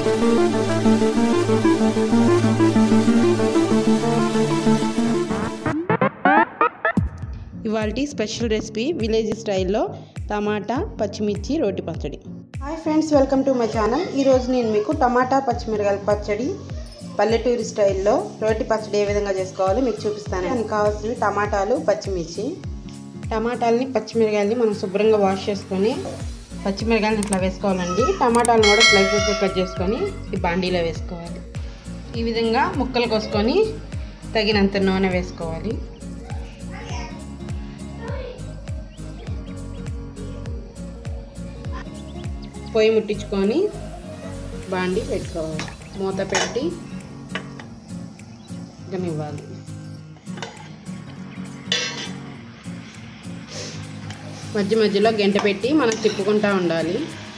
ఇవాళ special recipe village స్టైల్లో టమాటా పచ్చిమిర్చి రోటి పచ్చడి hi friends welcome to my channel ఈరోజు నేను మీకు టమాటా పచ్చిమిరకాయల పచ్చడి పల్లెటూరి స్టైల్లో రోటి పచ్చడి ఏ విధంగా చేసుకోవాలో మీకు చూపిస్తాను దానికి కావాల్సినవి టమాటాలు పచ్చిమిర్చి టమాటాలని పచ్చిమిరకాయలని మనం శుభ్రంగా వాష్ చేసుకొని పచ్చిమిరకాయలను ఇట్లా వేసుకోవాలండి టమాటాలను కూడా స్లైసెస్ కట్ చేసుకొని ఈ బాండీలో వేసుకోవాలి ఈ విధంగా ముక్కలు కోసుకొని తగినంత నూనె వేసుకోవాలి పొయ్యి ముట్టించుకొని బాండి పెట్టుకోవాలి మూత పెట్టి ఇవ్వాలి మధ్య మధ్యలో గంట పెట్టి మనం తిప్పుకుంటూ ఉండాలి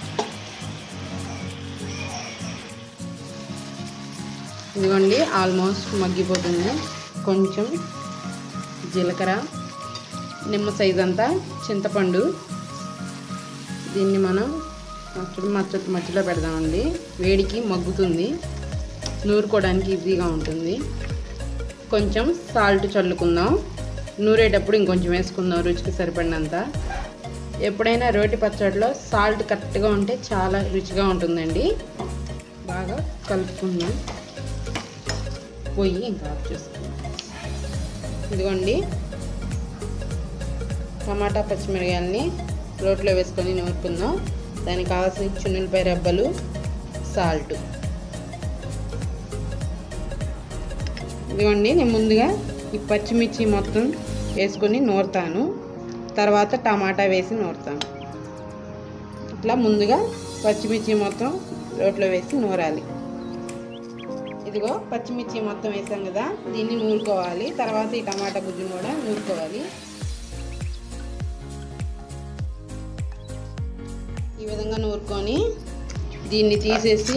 ఇదిగోండి ఆల్మోస్ట్ మగ్గిపోతుంది కొంచెం జీలకర్ర నిమ్మ సైజ్ అంతా చింతపండు దీన్ని మనం మచ్చడి మచ్చ మధ్యలో పెడదామండి వేడికి మగ్గుతుంది నూరుకోవడానికి ఈజీగా ఉంటుంది కొంచెం సాల్ట్ చల్లుకుందాం నూరేటప్పుడు ఇంకొంచెం వేసుకుందాం రుచికి సరిపడినంత ఎప్పుడైనా రోటి పచ్చడిలో సాల్ట్ కరెక్ట్గా ఉంటే చాలా రుచిగా ఉంటుందండి బాగా కలుపుకుందాం పొయ్యి ఇంకా ఆఫ్ చేసుకుందాం ఇదిగోండి టమాటా పచ్చిమిరకాయలని రోట్లో వేసుకొని నూరుకుందాం దానికి కావాల్సిన చున్నులపై రెబ్బలు సాల్ట్ ఇదిగోండి నేను ముందుగా ఈ పచ్చిమిర్చి మొత్తం వేసుకొని నూరుతాను తర్వాత టమాటా వేసి నూరుతాను ఇట్లా ముందుగా పచ్చిమిర్చి మొత్తం రోట్లో వేసి నూరాలి ఇదిగో పచ్చిమిర్చి మొత్తం వేసాం కదా దీన్ని నూరుకోవాలి తర్వాత ఈ టమాటా గుజ్జును కూడా నూరుకోవాలి ఈ విధంగా నూరుకొని దీన్ని తీసేసి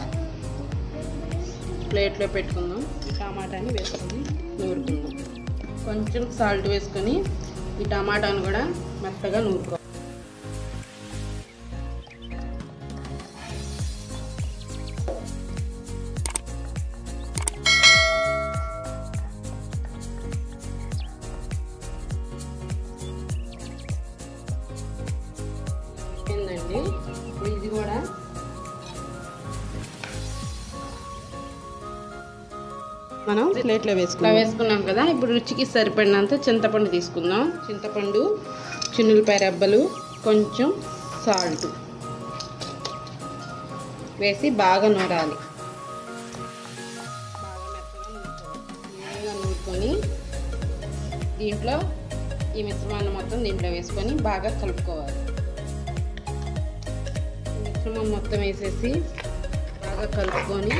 ప్లేట్లో పెట్టుకుందాం టమాటాని వేసుకొని నూరుకుందాం కొంచెం సాల్ట్ వేసుకొని ఈ టమాటాను కూడా మెత్తగా నూరుకో ఏందండి ఇప్పుడు ఇది కూడా మనం ప్లేట్లో వేసుకున్నాం వేసుకున్నాం కదా ఇప్పుడు రుచికి సరిపడినంత చింతపండు తీసుకుందాం చింతపండు చిన్నులపై రెబ్బలు కొంచెం సాల్ట్ వేసి బాగా నూరాలి బాగా నూరుకొని దీంట్లో ఈ మిశ్రమాన్ని మొత్తం దీంట్లో వేసుకొని బాగా కలుపుకోవాలి మిశ్రమం మొత్తం వేసేసి బాగా కలుపుకొని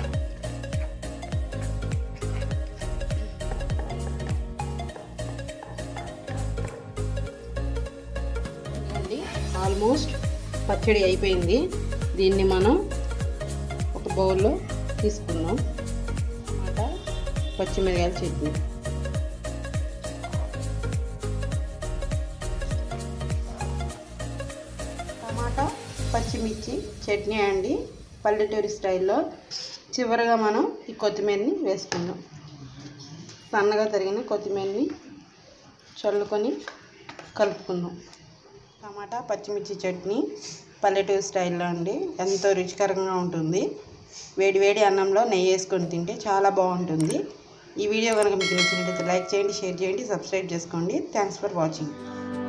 ఆల్మోస్ట్ పచ్చడి అయిపోయింది దీన్ని మనం ఒక బౌల్లో తీసుకుందాం టమాటా పచ్చిమిరకాయల చట్నీ టమాటా పచ్చిమిర్చి చట్నీ అండి పల్లెటూరి స్టైల్లో చివరిగా మనం ఈ కొత్తిమీరని వేసుకుందాం సన్నగా తరిగిన కొత్తిమీరని చల్లుకొని కలుపుకుందాం టమాటా పచ్చిమిర్చి చట్నీ పల్లెటూరు స్టైల్లో అండి ఎంతో రుచికరంగా ఉంటుంది వేడి వేడి అన్నంలో నెయ్యి వేసుకొని తింటే చాలా బాగుంటుంది ఈ వీడియో కనుక మీకు నచ్చినట్లయితే లైక్ చేయండి షేర్ చేయండి సబ్స్క్రైబ్ చేసుకోండి థ్యాంక్స్ ఫర్ వాచింగ్